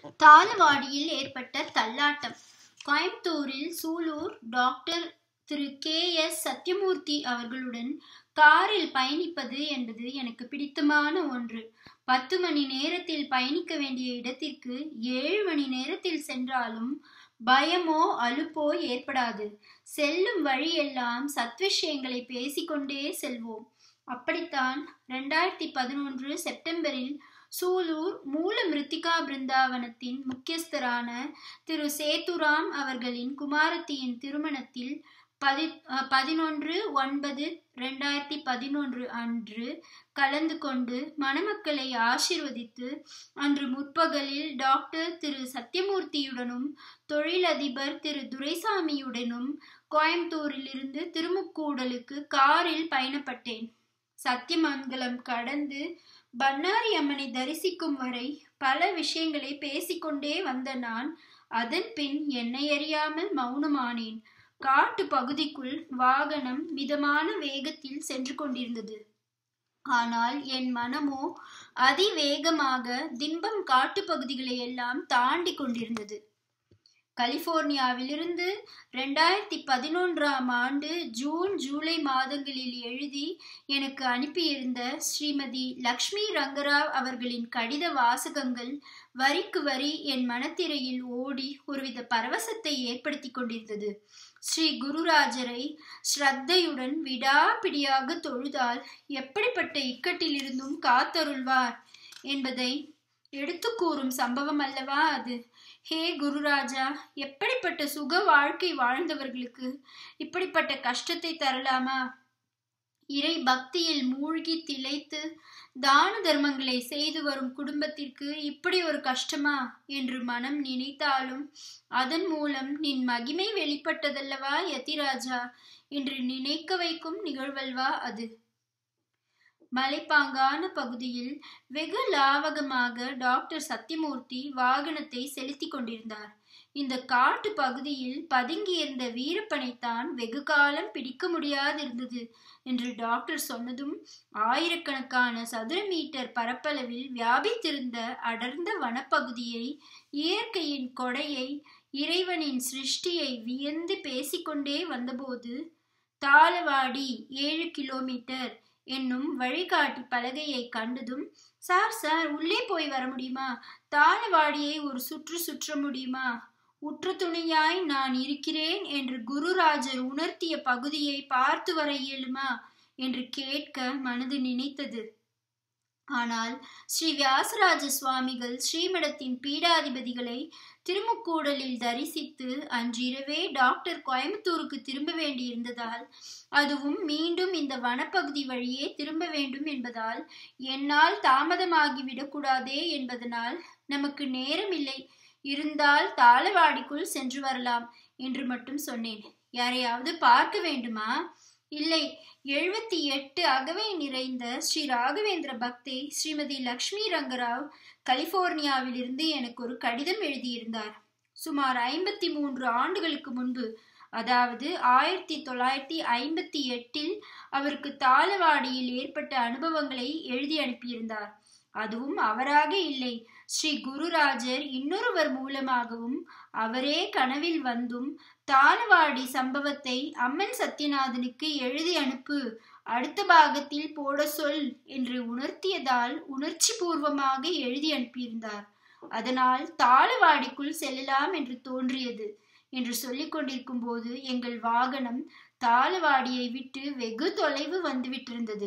தாளவாடியில் ஏற்பட்ட தள்ளாட்டம் கோயம்புத்தூரில் சூலூர் டாக்டர் திரு கே எஸ் சத்யமூர்த்தி அவர்களுடன் காரில் பயணிப்பது என்பது எனக்கு பிடித்தமான ஒன்று பத்து மணி நேரத்தில் பயணிக்க வேண்டிய இடத்திற்கு ஏழு மணி நேரத்தில் சென்றாலும் பயமோ அலுப்போ ஏற்படாது செல்லும் வழியெல்லாம் சத்விஷயங்களை பேசிக்கொண்டே செல்வோம் அப்படித்தான் ரெண்டாயிரத்தி பதினொன்று செப்டம்பரில் சூலூர் மூல மிருத்திகா பிருந்தாவனத்தின் முக்கியஸ்தரான திரு சேத்துராம் அவர்களின் குமாரத்தியின் திருமணத்தில் பதி பதினொன்று ஒன்பது ரெண்டாயிரத்தி பதினொன்று அன்று கலந்து கொண்டு மணமக்களை ஆசிர்வதித்து அன்று முற்பகலில் டாக்டர் திரு சத்யமூர்த்தியுடனும் தொழிலதிபர் திரு துரைசாமியுடனும் கோயம்புத்தூரிலிருந்து திருமுக்கூடலுக்கு காரில் பயணப்பட்டேன் சத்தியமங்கலம் கடந்து பன்னாரி அம்மனை தரிசிக்கும் வரை பல விஷயங்களை பேசிக்கொண்டே வந்த நான் அதன் பின் என்னை அறியாமல் மௌனமானேன் காட்டு பகுதிக்குள் வாகனம் மிதமான வேகத்தில் சென்று கொண்டிருந்தது ஆனால் என் மனமோ அதிவேகமாக திம்பம் காட்டு பகுதிகளை எல்லாம் தாண்டி கொண்டிருந்தது கலிபோர்னியாவிலிருந்து ரெண்டாயிரத்தி பதினொன்றாம் ஆண்டு ஜூன் ஜூலை மாதங்களில் எழுதி எனக்கு அனுப்பியிருந்த ஸ்ரீமதி லக்ஷ்மி ரங்கராவ் அவர்களின் கடித வாசகங்கள் வரிக்கு வரி என் மனத்திரையில் ஓடி ஒருவித பரவசத்தை ஏற்படுத்தி கொண்டிருந்தது ஸ்ரீ குருராஜரை ஸ்ரத்தையுடன் விடாப்பிடியாக தொழுதால் எப்படிப்பட்ட இக்கட்டிலிருந்தும் காத்தருள்வார் என்பதை எடுத்து கூறும் சம்பவம் அல்லவா அது ஹே குருராஜா எப்படிப்பட்ட சுக வாழ்க்கை வாழ்ந்தவர்களுக்கு இப்படிப்பட்ட கஷ்டத்தை தரலாமா இறை பக்தியில் மூழ்கி திளைத்து தான தர்மங்களை செய்து வரும் குடும்பத்திற்கு இப்படி ஒரு கஷ்டமா என்று மனம் நினைத்தாலும் அதன் மூலம் நின் மகிமை வெளிப்பட்டதல்லவா யதிராஜா என்று நினைக்க வைக்கும் நிகழ்வல்வா அது மலைப்பாங்கான பகுதியில் வெகு லாவகமாக டாக்டர் சத்யமூர்த்தி வாகனத்தை செலுத்தி கொண்டிருந்தார் இந்த காட்டு பகுதியில் பதுங்கியிருந்த வீரப்பனைத்தான் வெகு காலம் பிடிக்க முடியாதிருந்தது என்று டாக்டர் சொன்னதும் ஆயிரக்கணக்கான சதுர மீட்டர் பரப்பளவில் வியாபித்திருந்த அடர்ந்த வனப்பகுதியை இயற்கையின் கொடையை இறைவனின் சிருஷ்டியை வியந்து பேசிக்கொண்டே வந்தபோது தாளவாடி ஏழு கிலோமீட்டர் என்னும் வழிகாட்டி பலகையை கண்டதும் சார் சார் உள்ளே போய் வர முடியுமா தாளவாடியை ஒரு சுற்று சுற்ற முடியுமா உற்ற துணையாய் நான் இருக்கிறேன் என்று குருராஜர் உணர்த்திய பகுதியை பார்த்து வர இயலுமா என்று கேட்க மனது நினைத்தது ஆனால் ஸ்ரீ வியாசராஜ சுவாமிகள் ஸ்ரீமடத்தின் பீடாதிபதிகளை திருமுக்கூடலில் தரிசித்து அன்றிரவே டாக்டர் கோயம்புத்தூருக்கு திரும்ப வேண்டியிருந்ததால் அதுவும் மீண்டும் இந்த வனப்பகுதி வழியே திரும்ப வேண்டும் என்பதால் என்னால் தாமதமாகிவிடக்கூடாதே என்பதனால் நமக்கு நேரம் இல்லை இருந்தால் தாளவாடிக்குள் சென்று வரலாம் என்று மட்டும் சொன்னேன் யாரையாவது பார்க்க வேண்டுமா இல்லை எழுபத்தி எட்டு அகவை நிறைந்த ஸ்ரீ ராகவேந்திர பக்தை ஸ்ரீமதி லக்ஷ்மி ரங்கராவ் கலிபோர்னியாவிலிருந்து எனக்கு ஒரு கடிதம் எழுதியிருந்தார் சுமார் ஐம்பத்தி மூன்று ஆண்டுகளுக்கு முன்பு அதாவது ஆயிரத்தி தொள்ளாயிரத்தி ஐம்பத்தி எட்டில் அவருக்கு தாளவாடியில் ஏற்பட்ட அனுபவங்களை எழுதி அனுப்பியிருந்தார் அதுவும் அவராக இல்லை ஸ்ரீ குருராஜர் இன்னொருவர் மூலமாகவும் அவரே கனவில் வந்தும் தாளவாடி சம்பவத்தை அம்மன் சத்யநாதனுக்கு எழுதி அனுப்பு அடுத்த பாகத்தில் போட சொல் என்று உணர்த்தியதால் உணர்ச்சி பூர்வமாக எழுதி அனுப்பியிருந்தார் அதனால் தாளவாடிக்குள் செல்லலாம் என்று தோன்றியது என்று சொல்லிக் கொண்டிருக்கும் போது எங்கள் வாகனம் தாளவாடியை விட்டு வெகு தொலைவு வந்துவிட்டிருந்தது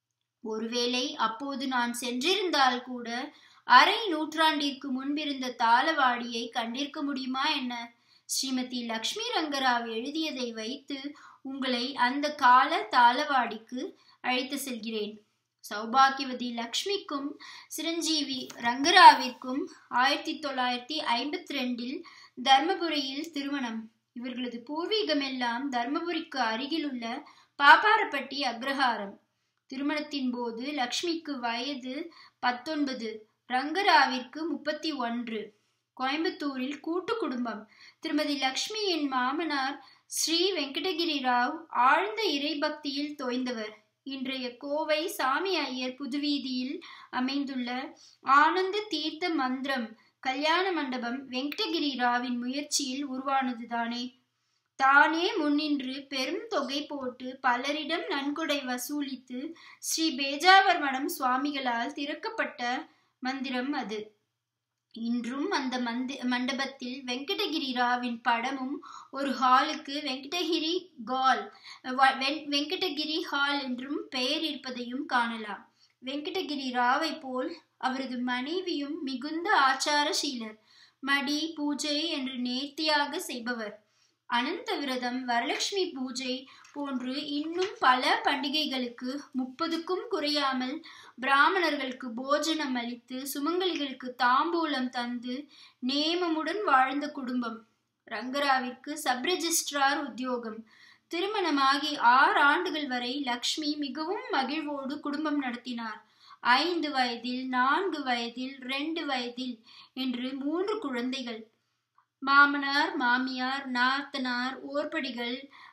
ஒருவேளை அப்போது நான் சென்றிருந்தால் கூட அரை நூற்றாண்டிற்கு முன்பிருந்த தாளவாடியை கண்டிருக்க முடியுமா என்ன ஸ்ரீமதி லக்ஷ்மி ரங்கராவ் எழுதியதை வைத்து உங்களை அந்த கால தாளவாடிக்கு அழைத்து செல்கிறேன் சௌபாகியவதி லக்ஷ்மிக்கும் சிரஞ்சீவி ரங்கராவிற்கும் ஆயிரத்தி தொள்ளாயிரத்தி ஐம்பத்தி ரெண்டில் தர்மபுரியில் திருமணம் இவர்களது பூர்வீகமெல்லாம் தர்மபுரிக்கு அருகிலுள்ள பாப்பாரப்பட்டி அக்ரஹாரம் திருமணத்தின் போது லக்ஷ்மிக்கு வயது பத்தொன்பது ரங்கராவிற்கு முப்பத்தி ஒன்று கோயம்புத்தூரில் கூட்டு குடும்பம் திருமதி லக்ஷ்மியின் மாமனார் ஸ்ரீ வெங்கடகிரி ராவ் ஆழ்ந்த இறைபக்தியில் தோய்ந்தவர் இன்றைய கோவை சாமி ஐயர் புதுவீதியில் அமைந்துள்ள ஆனந்த தீர்த்த மந்திரம் கல்யாண மண்டபம் வெங்கடகிரி ராவின் முயற்சியில் உருவானதுதானே தானே முன்னின்று பெரும் தொகை போட்டு பலரிடம் நன்கொடை வசூலித்து ஸ்ரீ பேஜாவர் மடம் சுவாமிகளால் திறக்கப்பட்ட மந்திரம் அது இன்றும் அந்த மந்தி மண்டபத்தில் வெங்கடகிரி ராவின் படமும் ஒரு ஹாலுக்கு வெங்கடகிரி கால் வெங்கடகிரி ஹால் என்றும் பெயர் இருப்பதையும் காணலாம் வெங்கடகிரி ராவை போல் அவரது மனைவியும் மிகுந்த ஆச்சாரசீலர் மடி பூஜை என்று நேர்த்தியாக செய்பவர் அனந்த விரதம் வரலட்சுமி பூஜை போன்று இன்னும் பல பண்டிகைகளுக்கு முப்பதுக்கும் குறையாமல் பிராமணர்களுக்கு போஜனம் அளித்து சுமங்கலிகளுக்கு தாம்பூலம் தந்து நேமமுடன் வாழ்ந்த குடும்பம் ரங்கராவிற்கு சப் ரெஜிஸ்ட்ரார் உத்தியோகம் திருமணமாகி ஆறு ஆண்டுகள் வரை லக்ஷ்மி மிகவும் மகிழ்வோடு குடும்பம் நடத்தினார் ஐந்து வயதில் நான்கு வயதில் ரெண்டு வயதில் என்று மூன்று குழந்தைகள் மாமனார் மாமியார் நாத்தனார் ஓர்படிகள்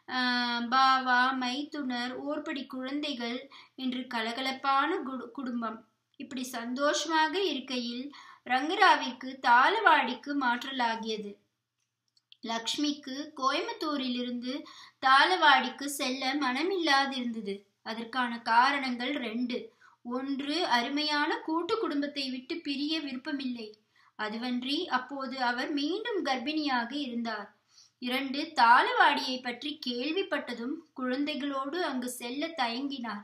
பாவா மைத்துனர் ஓர்படி குழந்தைகள் என்று கலகலப்பான குடும்பம் இப்படி சந்தோஷமாக இருக்கையில் ரங்கராவிற்கு தாளவாடிக்கு மாற்றலாகியது லக்ஷ்மிக்கு கோயம்புத்தூரிலிருந்து தாளவாடிக்கு செல்ல மனமில்லாதிருந்தது அதற்கான காரணங்கள் ரெண்டு ஒன்று அருமையான கூட்டு குடும்பத்தை விட்டு பிரிய விருப்பமில்லை அதுவன்றி அப்போது அவர் மீண்டும் கர்ப்பிணியாக இருந்தார் இரண்டு தாளவாடியை பற்றி கேள்விப்பட்டதும் குழந்தைகளோடு அங்கு செல்ல தயங்கினார்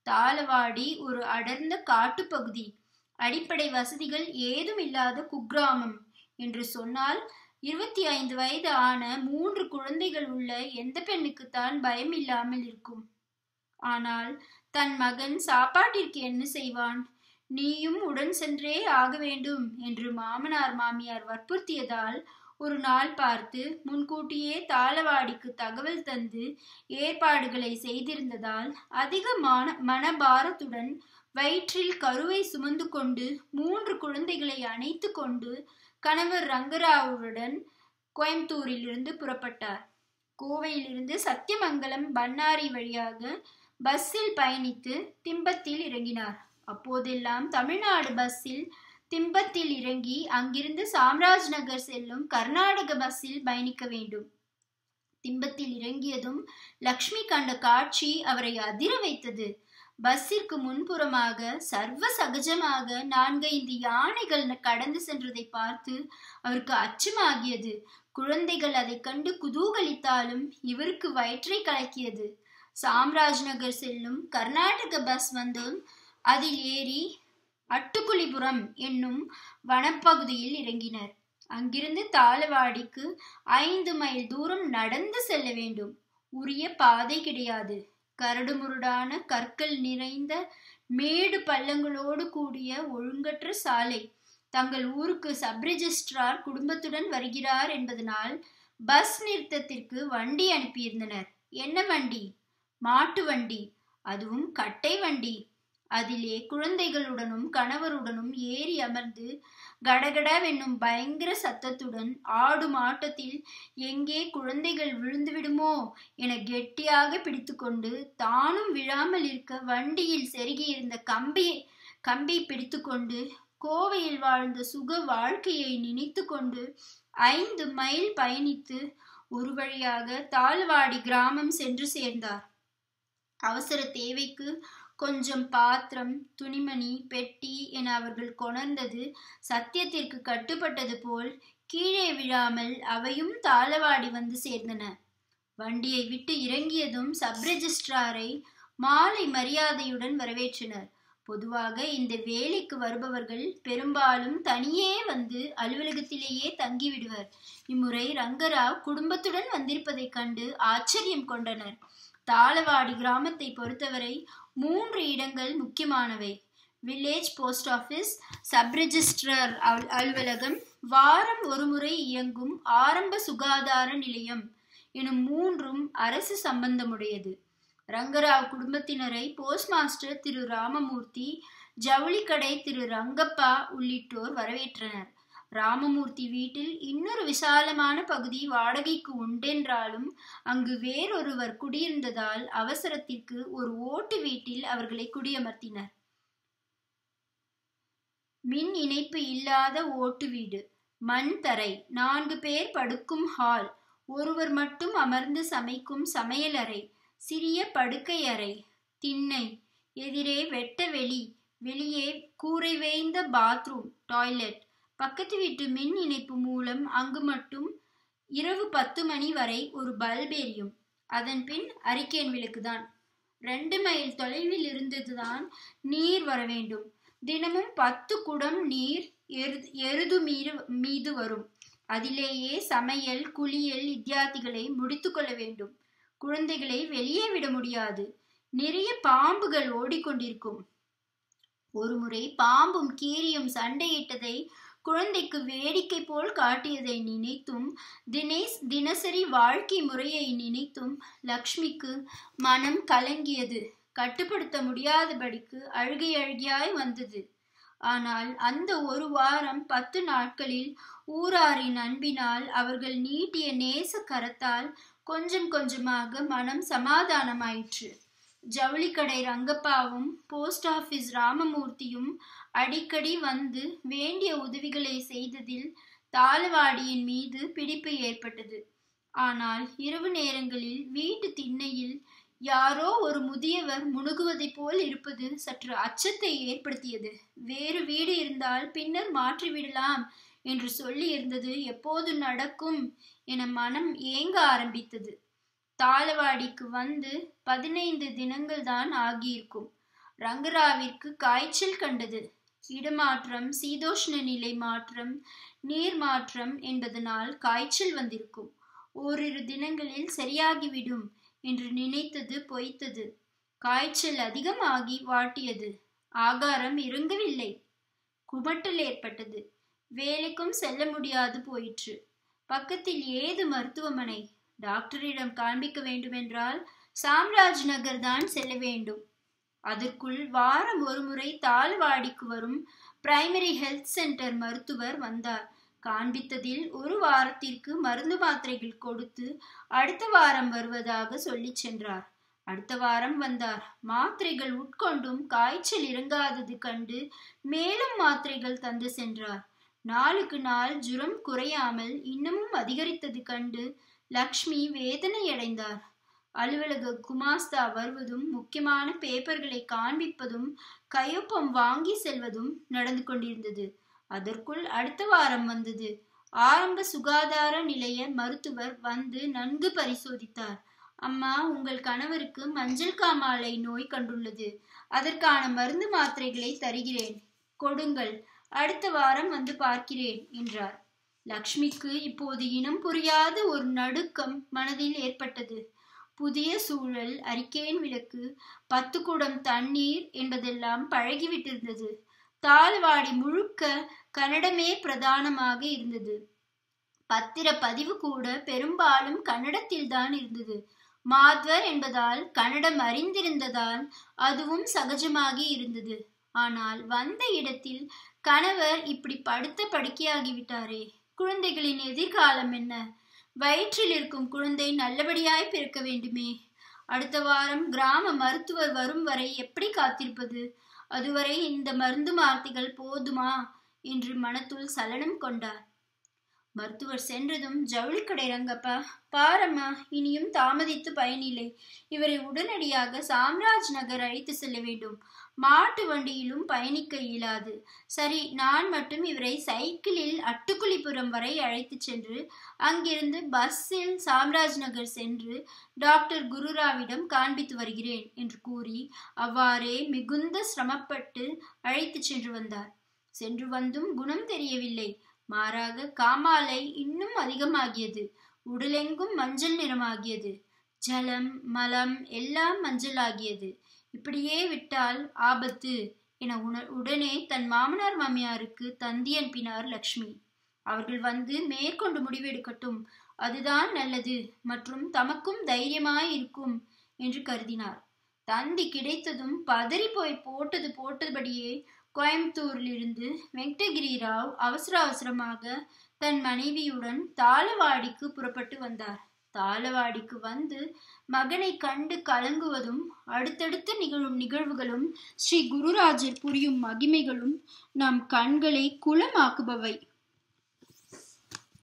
தாளவாடி ஒரு அடர்ந்த காட்டுப்பகுதி அடிப்படை வசதிகள் ஏதும் இல்லாத குக்கிராமம் என்று சொன்னால் இருபத்தி ஐந்து வயது ஆன மூன்று குழந்தைகள் உள்ள எந்த பெண்ணுக்குத்தான் பயம் இல்லாமல் இருக்கும் ஆனால் தன் மகன் சாப்பாட்டிற்கு என்ன செய்வான் நீயும் உடன் சென்றே ஆக வேண்டும் என்று மாமனார் மாமியார் வற்புறுத்தியதால் ஒரு நாள் பார்த்து முன்கூட்டியே தாளவாடிக்கு தகவல் தந்து ஏற்பாடுகளை செய்திருந்ததால் அதிக மன மனபாரத்துடன் வயிற்றில் கருவை சுமந்து கொண்டு மூன்று குழந்தைகளை அணைத்து கொண்டு கணவர் ரங்கராவுடன் கோயம்புத்தூரிலிருந்து புறப்பட்டார் கோவையிலிருந்து சத்தியமங்கலம் பன்னாரி வழியாக பஸ்ஸில் பயணித்து திம்பத்தில் இறங்கினார் அப்போதெல்லாம் தமிழ்நாடு பஸ்ஸில் திம்பத்தில் இறங்கி அங்கிருந்து சாம்ராஜ் நகர் செல்லும் கர்நாடக பஸ்ஸில் பயணிக்க வேண்டும் திம்பத்தில் இறங்கியதும் லக்ஷ்மி கண்ட காட்சி அவரை அதிர வைத்தது பஸ்ஸிற்கு முன்புறமாக சர்வ சகஜமாக நான்கைந்து யானைகள் கடந்து சென்றதை பார்த்து அவருக்கு அச்சமாகியது குழந்தைகள் அதை கண்டு குதூகலித்தாலும் இவருக்கு வயிற்றை கலக்கியது சாம்ராஜ் நகர் செல்லும் கர்நாடக பஸ் வந்தும் அதில் ஏறி அட்டுக்குழிபுரம் என்னும் வனப்பகுதியில் இறங்கினர் அங்கிருந்து தாளவாடிக்கு ஐந்து மைல் தூரம் நடந்து செல்ல வேண்டும் உரிய பாதை கிடையாது கரடுமுரடான கற்கள் நிறைந்த மேடு பள்ளங்களோடு கூடிய ஒழுங்கற்ற சாலை தங்கள் ஊருக்கு சப் ரெஜிஸ்ட்ரார் குடும்பத்துடன் வருகிறார் என்பதனால் பஸ் நிறுத்தத்திற்கு வண்டி அனுப்பியிருந்தனர் என்ன வண்டி மாட்டு வண்டி அதுவும் கட்டை வண்டி அதிலே குழந்தைகளுடனும் கணவருடனும் ஏறி அமர்ந்து கடகடவென்னும் பயங்கர சத்தத்துடன் ஆடும் ஆட்டத்தில் எங்கே குழந்தைகள் விழுந்து விடுமோ என கெட்டியாக பிடித்துக்கொண்டு தானும் விழாமல் இருக்க வண்டியில் செருகியிருந்த கம்பி கம்பி பிடித்துக்கொண்டு கோவையில் வாழ்ந்த சுக வாழ்க்கையை நினைத்து கொண்டு ஐந்து மைல் பயணித்து ஒரு வழியாக தாழ்வாடி கிராமம் சென்று சேர்ந்தார் அவசர தேவைக்கு கொஞ்சம் பாத்திரம் துணிமணி பெட்டி என அவர்கள் கொணர்ந்தது சத்தியத்திற்கு கட்டுப்பட்டது போல் கீழே விழாமல் அவையும் தாளவாடி வந்து சேர்ந்தன வண்டியை விட்டு இறங்கியதும் சப் ரெஜிஸ்ட்ராரை மாலை மரியாதையுடன் வரவேற்றனர் பொதுவாக இந்த வேலைக்கு வருபவர்கள் பெரும்பாலும் தனியே வந்து அலுவலகத்திலேயே தங்கிவிடுவர் இம்முறை ரங்கராவ் குடும்பத்துடன் வந்திருப்பதைக் கண்டு ஆச்சரியம் கொண்டனர் தாளவாடி கிராமத்தை பொறுத்தவரை மூன்று இடங்கள் முக்கியமானவை village post office sub registrar அலுவலகம் வாரம் ஒருமுறை இயங்கும் ஆரம்ப சுகாதார நிலையம் எனும் மூன்றும் அரசு சம்பந்தமுடையது ரங்கராவ் குடும்பத்தினரை போஸ்ட் மாஸ்டர் திரு ராமமூர்த்தி ஜவுளிக்கடை திரு ரங்கப்பா உள்ளிட்டோர் வரவேற்றனர் ராமமூர்த்தி வீட்டில் இன்னொரு விசாலமான பகுதி வாடகைக்கு உண்டென்றாலும் அங்கு வேறொருவர் குடியிருந்ததால் அவசரத்திற்கு ஒரு ஓட்டு வீட்டில் அவர்களை குடியமர்த்தினர் மின் இணைப்பு இல்லாத ஓட்டு வீடு மண் தரை நான்கு பேர் படுக்கும் ஹால் ஒருவர் மட்டும் அமர்ந்து சமைக்கும் சமையலறை சிறிய படுக்கை அறை திண்ணை எதிரே வெட்ட வெளி வெளியே கூரை வேய்ந்த பாத்ரூம் டாய்லெட் பக்கத்து வீட்டு மின் இணைப்பு மூலம் அங்கு மட்டும் இரவு பத்து மணி வரை ஒரு பல்ப் எரியும் அதன் பின் அரிக்கேன் விளக்குதான் ரெண்டு மைல் தொலைவில் இருந்ததுதான் நீர் வர வேண்டும் தினமும் பத்து குடம் நீர் எரு எருது மீது மீது வரும் அதிலேயே சமையல் குளியல் இத்தியாதிகளை முடித்து கொள்ள வேண்டும் குழந்தைகளை வெளியே விட முடியாது நிறைய பாம்புகள் ஓடிக்கொண்டிருக்கும் ஒருமுறை பாம்பும் கீரியும் சண்டையிட்டதை குழந்தைக்கு வேடிக்கை போல் காட்டியதை நினைத்தும் தினேஷ் தினசரி வாழ்க்கை முறையை நினைத்தும் லக்ஷ்மிக்கு மனம் கலங்கியது கட்டுப்படுத்த முடியாதபடிக்கு அழுகை அழுகியாய் வந்தது ஆனால் அந்த ஒரு வாரம் பத்து நாட்களில் ஊராரின் அன்பினால் அவர்கள் நீட்டிய நேச கரத்தால் கொஞ்சம் கொஞ்சமாக மனம் சமாதானமாயிற்று ஜவுளிக்கடை ரங்கப்பாவும் போஸ்ட் ஆபீஸ் ராமமூர்த்தியும் அடிக்கடி வந்து வேண்டிய உதவிகளை செய்ததில் தாளவாடியின் மீது பிடிப்பு ஏற்பட்டது ஆனால் இரவு நேரங்களில் வீட்டு திண்ணையில் யாரோ ஒரு முதியவர் முணுகுவதைப் போல் இருப்பது சற்று அச்சத்தை ஏற்படுத்தியது வேறு வீடு இருந்தால் பின்னர் மாற்றிவிடலாம் என்று சொல்லி இருந்தது எப்போது நடக்கும் என மனம் ஏங்க ஆரம்பித்தது தாளவாடிக்கு வந்து பதினைந்து தினங்கள் தான் ஆகியிருக்கும் ரங்கராவிற்கு காய்ச்சல் கண்டது இடமாற்றம் சீதோஷ்ண நிலை மாற்றம் நீர் மாற்றம் என்பதனால் காய்ச்சல் வந்திருக்கும் ஓரிரு தினங்களில் சரியாகிவிடும் என்று நினைத்தது பொய்த்தது காய்ச்சல் அதிகமாகி வாட்டியது ஆகாரம் இறங்கவில்லை குமட்டல் ஏற்பட்டது வேலைக்கும் செல்ல முடியாது போயிற்று பக்கத்தில் ஏது மருத்துவமனை டாக்டரிடம் காண்பிக்க வேண்டுமென்றால் சாம்ராஜ் நகர் தான் செல்ல வேண்டும் அதற்குள் வாரம் ஒரு முறை தாழ்வாடிக்கு வரும் பிரைமரி ஹெல்த் சென்டர் மருத்துவர் வந்தார் காண்பித்ததில் ஒரு வாரத்திற்கு மருந்து மாத்திரைகள் கொடுத்து அடுத்த வாரம் வருவதாக சொல்லி சென்றார் அடுத்த வாரம் வந்தார் மாத்திரைகள் உட்கொண்டும் காய்ச்சல் இறங்காதது கண்டு மேலும் மாத்திரைகள் தந்து சென்றார் நாளுக்கு நாள் ஜுரம் குறையாமல் இன்னமும் அதிகரித்தது கண்டு லக்ஷ்மி வேதனையடைந்தார் அலுவலக குமாஸ்தா வருவதும் முக்கியமான பேப்பர்களை காண்பிப்பதும் கையொப்பம் வாங்கி செல்வதும் நடந்து கொண்டிருந்தது அதற்குள் அடுத்த வாரம் வந்தது ஆரம்ப சுகாதார நிலைய மருத்துவர் வந்து நன்கு பரிசோதித்தார் அம்மா உங்கள் கணவருக்கு மஞ்சள் காமாலை நோய் கண்டுள்ளது அதற்கான மருந்து மாத்திரைகளை தருகிறேன் கொடுங்கள் அடுத்த வாரம் வந்து பார்க்கிறேன் என்றார் லக்ஷ்மிக்கு இப்போது இனம் புரியாத ஒரு நடுக்கம் மனதில் ஏற்பட்டது புதிய சூழல் அறிக்கேன் விளக்கு பத்து குடம் தண்ணீர் என்பதெல்லாம் பழகிவிட்டிருந்தது தாழ்வாடி முழுக்க கன்னடமே பிரதானமாக இருந்தது பத்திர பதிவு கூட பெரும்பாலும் கன்னடத்தில் தான் இருந்தது மாத்வர் என்பதால் கன்னடம் அறிந்திருந்ததால் அதுவும் சகஜமாகி இருந்தது ஆனால் வந்த இடத்தில் கணவர் இப்படி படுத்த படுக்கையாகிவிட்டாரே குழந்தைகளின் எதிர்காலம் என்ன வயிற்றில் இருக்கும் குழந்தை நல்லபடியாய் பிறக்க வேண்டுமே அடுத்த வாரம் கிராம மருத்துவர் வரும் வரை எப்படி காத்திருப்பது அதுவரை இந்த மருந்து மார்த்திகள் போதுமா என்று மனத்துள் சலனம் கொண்டார் மருத்துவர் சென்றதும் ஜவுளிக்கடை ரங்கப்பா பாரம்மா இனியும் தாமதித்து பயனில்லை இவரை உடனடியாக சாம்ராஜ் நகர் அழைத்து செல்ல வேண்டும் மாட்டு வண்டியிலும் பயணிக்க இயலாது சரி நான் மட்டும் இவரை சைக்கிளில் அட்டுக்குழிபுரம் வரை அழைத்து சென்று அங்கிருந்து பஸ்ஸில் சாம்ராஜ் நகர் சென்று டாக்டர் குருராவிடம் காண்பித்து வருகிறேன் என்று கூறி அவ்வாறே மிகுந்த சிரமப்பட்டு அழைத்து சென்று வந்தார் சென்று வந்தும் குணம் தெரியவில்லை மாறாக காமாலை இன்னும் அதிகமாகியது உடலெங்கும் மஞ்சள் நிறமாகியது ஜலம் மலம் எல்லாம் மஞ்சளாகியது இப்படியே விட்டால் ஆபத்து என உண உடனே தன் மாமனார் மாமியாருக்கு தந்தி அனுப்பினார் லக்ஷ்மி அவர்கள் வந்து மேற்கொண்டு முடிவெடுக்கட்டும் அதுதான் நல்லது மற்றும் தமக்கும் தைரியமாய் இருக்கும் என்று கருதினார் தந்தி கிடைத்ததும் பதறி போய் போட்டது போட்டபடியே கோயம்புத்தூரிலிருந்து வெங்கடகிரி ராவ் அவசர அவசரமாக தன் மனைவியுடன் தாளவாடிக்கு புறப்பட்டு வந்தார் தாளவாடிக்கு வந்து மகனை கண்டு கலங்குவதும் அடுத்தடுத்து நிகழும் நிகழ்வுகளும் ஸ்ரீ குருராஜர் புரியும் மகிமைகளும் நம் கண்களை குளமாக்குபவை